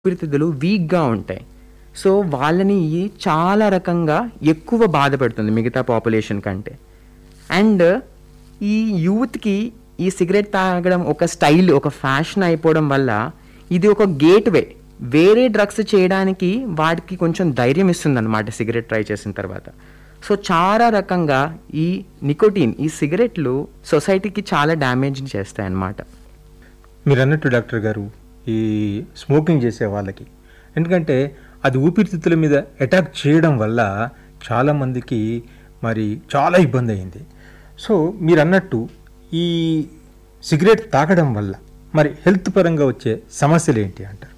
ఊపిరితిత్తులు వీక్గా ఉంటాయి సో వాళ్ళని చాలా రకంగా ఎక్కువ బాధ పెడుతుంది మిగతా పాపులేషన్ కంటే అండ్ ఈ యూత్కి ఈ సిగరెట్ తాగడం ఒక స్టైల్ ఒక ఫ్యాషన్ అయిపోవడం వల్ల ఇది ఒక గేట్ వే వేరే డ్రగ్స్ చేయడానికి వాటికి కొంచెం ధైర్యం ఇస్తుంది అనమాట సిగరెట్ ట్రై చేసిన తర్వాత సో చాలా రకంగా ఈ నికోటిన్ ఈ సిగరెట్లు సొసైటీకి చాలా డ్యామేజ్ చేస్తాయి అన్నమాట మీరు అన్నట్టు డాక్టర్ గారు ఈ స్మోకింగ్ చేసే వాళ్ళకి ఎందుకంటే అది ఊపిరితిత్తుల మీద అటాక్ చేయడం వల్ల చాలామందికి మరి చాలా ఇబ్బంది అయింది సో మీరు అన్నట్టు ఈ సిగరెట్ తాగడం వల్ల మరి హెల్త్ పరంగా వచ్చే సమస్యలు ఏంటి అంటారు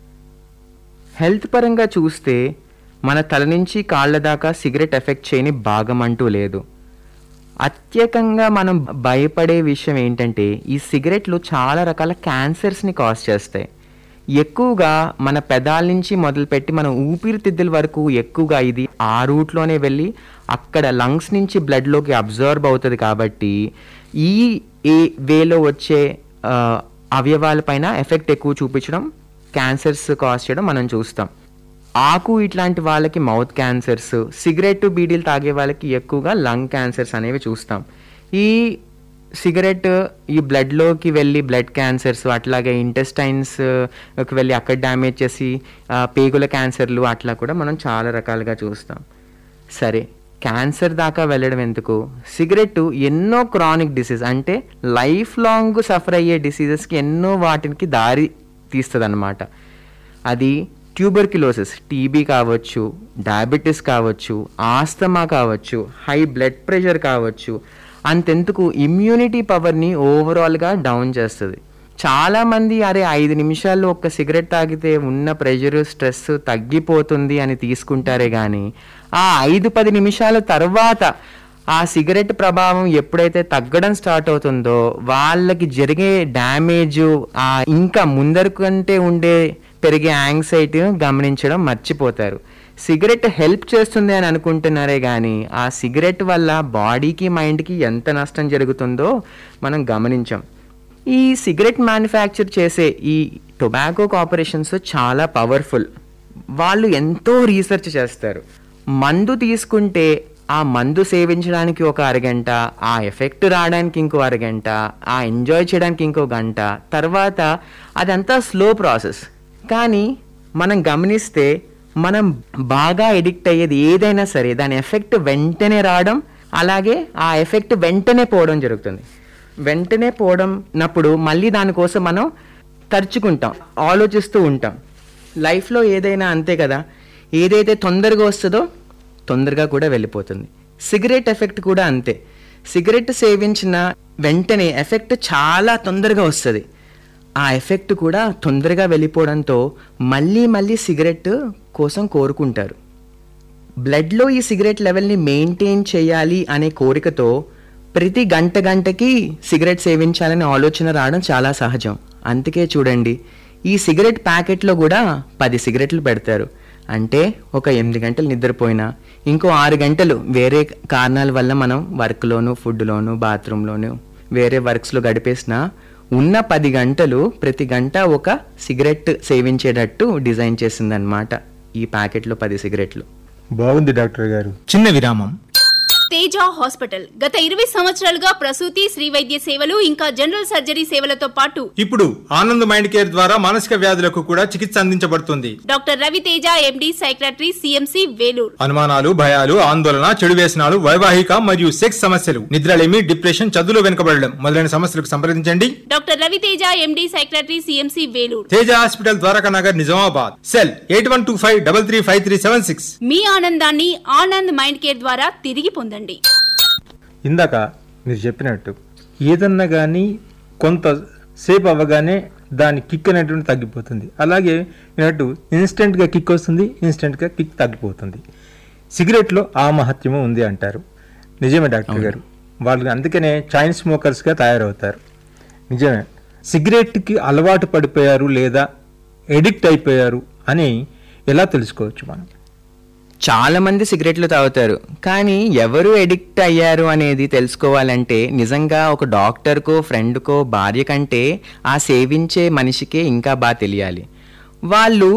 హెల్త్ పరంగా చూస్తే మన తల నుంచి కాళ్ళ దాకా సిగరెట్ ఎఫెక్ట్ చేయని భాగం అంటూ లేదు అత్యకంగా మనం భయపడే విషయం ఏంటంటే ఈ సిగరెట్లు చాలా రకాల క్యాన్సర్స్ని కాజ్ చేస్తాయి ఎక్కువగా మన పెదాల నుంచి మొదలుపెట్టి మన ఊపిరితిత్తుల వరకు ఎక్కువగా ఇది ఆ రూట్లోనే వెళ్ళి అక్కడ లంగ్స్ నుంచి బ్లడ్లోకి అబ్జర్వ్ అవుతుంది కాబట్టి ఈ ఏ వేలో వచ్చే ఆ, అవయవాలపైన ఎఫెక్ట్ ఎక్కువ చూపించడం క్యాన్సర్స్ కాజ్ చేయడం మనం చూస్తాం ఆకు ఇట్లాంటి వాళ్ళకి మౌత్ క్యాన్సర్స్ సిగరెట్ బీడీలు తాగే వాళ్ళకి ఎక్కువగా లంగ్ క్యాన్సర్స్ అనేవి చూస్తాం ఈ సిగరెట్ ఈ బ్లడ్లోకి వెళ్ళి బ్లడ్ క్యాన్సర్స్ అట్లాగే ఇంటెస్టైన్స్కి వెళ్ళి అక్కడ డ్యామేజ్ చేసి ఆ, పేగుల క్యాన్సర్లు అట్లా కూడా మనం చాలా రకాలుగా చూస్తాం సరే క్యాన్సర్ దాకా వెళ్ళడం ఎందుకు సిగరెట్ ఎన్నో క్రానిక్ డిసీజ్ అంటే లైఫ్ లాంగ్ సఫర్ అయ్యే డిసీజెస్కి ఎన్నో వాటికి దారి తీస్తుంది అది ట్యూబర్క్యులోసిస్ టీబీ కావచ్చు డయాబెటీస్ కావచ్చు ఆస్తమా కావచ్చు హై బ్లడ్ ప్రెషర్ కావచ్చు అంతెందుకు ఇమ్యూనిటీ పవర్ని ఓవరాల్గా డౌన్ చేస్తుంది చాలామంది అరే ఐదు నిమిషాల్లో ఒక్క సిగరెట్ తాగితే ఉన్న ప్రెషర్ స్ట్రెస్ తగ్గిపోతుంది అని తీసుకుంటారే కానీ ఆ ఐదు పది నిమిషాల తర్వాత ఆ సిగరెట్ ప్రభావం ఎప్పుడైతే తగ్గడం స్టార్ట్ అవుతుందో వాళ్ళకి జరిగే డ్యామేజ్ ఆ ఇంకా ముందర కంటే ఉండే పెరిగే యాంగ్జైటీని గమనించడం మర్చిపోతారు సిగరెట్ హెల్ప్ చేస్తుంది అని అనుకుంటున్నారే కానీ ఆ సిగరెట్ వల్ల బాడీకి మైండ్కి ఎంత నష్టం జరుగుతుందో మనం గమనించాం ఈ సిగరెట్ మ్యానుఫ్యాక్చర్ చేసే ఈ టొబాకో కార్పొరేషన్స్ చాలా పవర్ఫుల్ వాళ్ళు ఎంతో రీసెర్చ్ చేస్తారు మందు తీసుకుంటే ఆ మందు సేవించడానికి ఒక అరగంట ఆ ఎఫెక్ట్ రావడానికి ఇంకో అరగంట ఆ ఎంజాయ్ చేయడానికి ఇంకో గంట తర్వాత అదంతా స్లో ప్రాసెస్ కానీ మనం గమనిస్తే మనం బాగా ఎడిక్ట్ అయ్యేది ఏదైనా సరే దాని ఎఫెక్ట్ వెంటనే రావడం అలాగే ఆ ఎఫెక్ట్ వెంటనే పోవడం జరుగుతుంది వెంటనే పోవడం నప్పుడు మళ్ళీ దానికోసం మనం తరుచుకుంటాం ఆలోచిస్తూ ఉంటాం లైఫ్లో ఏదైనా అంతే కదా ఏదైతే తొందరగా వస్తుందో తొందరగా కూడా వెళ్ళిపోతుంది సిగరెట్ ఎఫెక్ట్ కూడా అంతే సిగరెట్ సేవించిన వెంటనే ఎఫెక్ట్ చాలా తొందరగా వస్తుంది ఆ ఎఫెక్ట్ కూడా తొందరగా వెళ్ళిపోవడంతో మళ్ళీ మళ్ళీ సిగరెట్ కోసం కోరుకుంటారు బ్లడ్లో ఈ సిగరెట్ లెవెల్ని మెయింటైన్ చేయాలి అనే కోరికతో ప్రతి గంట గంటకి సిగరెట్ సేవించాలనే ఆలోచన రావడం చాలా సహజం అందుకే చూడండి ఈ సిగరెట్ ప్యాకెట్లో కూడా పది సిగరెట్లు పెడతారు అంటే ఒక ఎనిమిది గంటలు నిద్రపోయినా ఇంకో ఆరు గంటలు వేరే కారణాల వల్ల మనం వర్క్లోను ఫుడ్లోను బాత్రూంలోను వేరే వర్క్స్లో గడిపేసినా ఉన్న పది గంటలు ప్రతి గంట ఒక సిగరెట్ సేవించేటట్టు డిజైన్ చేసిందనమాట ఈ ప్యాకెట్లో పది సిగరెట్లు బాగుంది డాక్టర్ గారు చిన్న విరామం తేజ హాస్పిటల్ గత ఇరవై సంవత్సరాలుగా ప్రసూతి శ్రీ వైద్య సేవలు ఇంకా జనరల్ సర్జరీ సేవలతో పాటు ఇప్పుడు ఆనంద్ మైండ్ కేర్ ద్వారా మానసిక వ్యాధులకు కూడా చికిత్స అందించబడుతుంది doctor Ravi Teja MD psychiatry CMC Vellore అనుమానాలు భయాలు ఆందోళన చెడు వ్యసనాలు వైవాహిక మరియు సెక్స్ సమస్యలు నిద్రలేమి డిప్రెషన్ చదువులో వెనుకబడడం మొదలైన సమస్యలకు సంప్రదించండి doctor Ravi Teja MD psychiatry CMC Vellore Teja hospital Dwaraka Nagar Nizamabad cell eight one two five double three five three seven six మీ ఆనందాన్ని ఆనంద్ మైండ్ కేర్ ద్వారా తిరిగి పొందండి ఇందాక మీరు చెప్పినట్టు ఏదన్నా కానీ కొంత సేపు అవ్వగానే దాని కిక్ అనేటువంటి తగ్గిపోతుంది అలాగే విన్నట్టు ఇన్స్టెంట్గా కిక్ వస్తుంది ఇన్స్టెంట్గా కిక్ తగ్గిపోతుంది సిగరెట్లో ఆ మహత్యము ఉంది అంటారు నిజమే డాక్టర్ గారు వాళ్ళు అందుకనే చైన్ స్మోకర్స్గా తయారవుతారు నిజమే సిగరెట్కి అలవాటు పడిపోయారు లేదా ఎడిక్ట్ అయిపోయారు అని ఎలా తెలుసుకోవచ్చు మనం చాలా మంది సిగరెట్లు తాగుతారు కానీ ఎవరు ఎడిక్ట్ అయ్యారు అనేది తెలుసుకోవాలంటే నిజంగా ఒక డాక్టర్కో ఫ్రెండ్కో భార్య కంటే ఆ సేవించే మనిషికే ఇంకా బాగా తెలియాలి వాళ్ళు